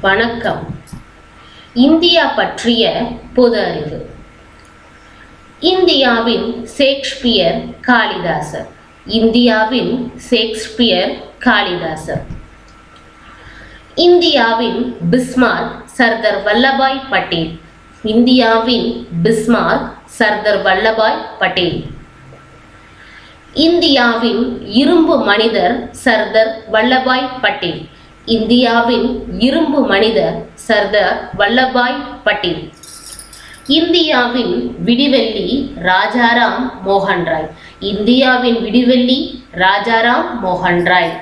வணக்கம் இந்தியா பற்றிய பொது அறிவு இந்தியாவின் ஷேக்ஸ்பியர் காளிதாசர் இந்தியாவின் ஷேக்ஸ்பியர் காளிதாசர் இந்தியாவின் பிஸ்மார்க் சர்தார் வல்லபாய் பட்டேல் இந்தியாவின் பிஸ்மார்க் சர்தார் வல்லபாய் பட்டேல் இந்தியாவின் இரும்பு மனிதர் சர்தார் வல்லபாய் பட்டேல் இந்தியாவின் இரும்பு மனிதர் சர்தார் வல்லபாய் பட்டேல் இந்தியாவின் விடிவெள்ளி ராஜாராம் மோகன் ராய் இந்தியாவின் விடிவெள்ளி ராஜாராம் மோகன் ராய்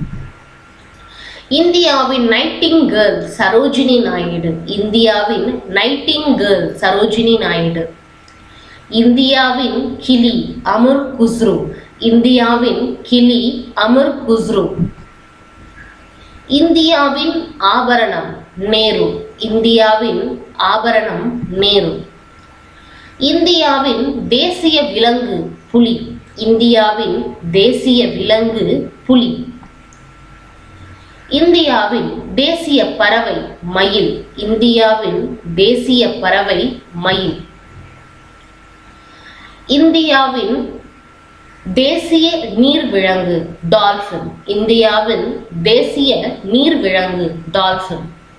இந்தியாவின் நைட்டிங் கேர்ள் சரோஜினி நாயுடு இந்தியாவின் நைட்டிங் கேர்ள் சரோஜினி நாயுடு இந்தியாவின் கிளி அமர் குஸ்ரு இந்தியாவின் கிளி அமர் குஸ்ரு இந்தியாவின் ஆபரணம் நேரு இந்தியாவின் ஆபரணம் நேரு இந்தியாவின் தேசிய விலங்கு புலி இந்தியாவின் தேசிய விலங்கு புலி இந்தியாவின் தேசிய பறவை மயில் இந்தியாவின் தேசிய பறவை மயில் இந்தியாவின் தேசிய நீர்விலங்கு டால்பின் இந்தியாவின் தேசிய நீர்விலங்கு டால்பின்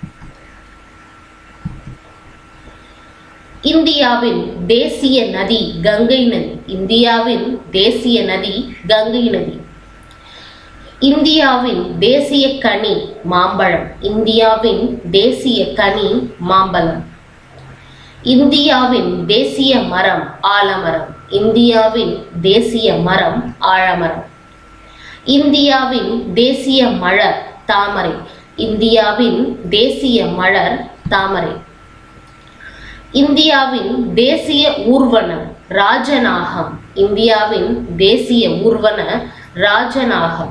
இந்தியாவின் தேசிய நதி கங்கை நதி இந்தியாவின் தேசிய நதி கங்கை நதி இந்தியாவின் தேசிய கனி மாம்பழம் இந்தியாவின் தேசிய கனி மாம்பழம் இந்தியாவின் தேசிய மரம் ஆலமரம் இந்தியாவின் தேசிய மரம் ஆழமரம் இந்தியாவின் தேசிய மலர் தாமரை இந்தியாவின் தேசிய மலர் தாமரை இந்தியாவின் தேசிய ஊர்வன ராஜநாகம் இந்தியாவின் தேசிய ஊர்வன ராஜநாகம்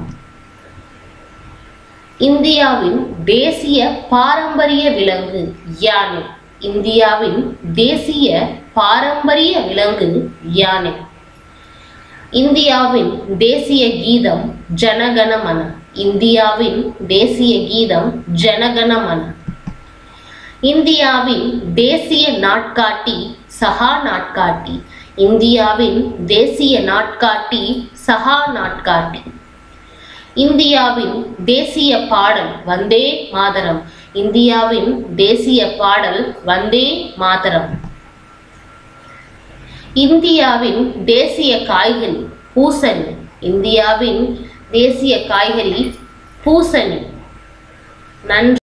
இந்தியாவின் தேசிய பாரம்பரிய விலங்கு யானை இந்தியாவின் தேசிய பாரம்பரிய விலங்கு யானை இந்தியாவின் தேசிய கீதம் ஜனகணமன இந்தியாவின் தேசிய கீதம் ஜனகணமன இந்தியாவின் தேசிய நாட்காட்டி சஹா நாட்காட்டி இந்தியாவின் தேசிய நாட்காட்டி சஹா நாட்காட்டி இந்தியாவின் தேசிய பாடல் வந்தே மாதரம் இந்தியாவின் தேசிய பாடல் வந்தே மாதரம் இந்தியாவின் தேசிய காய்கறி பூசணி இந்தியாவின் தேசிய காய்கறி பூசணி நன்றி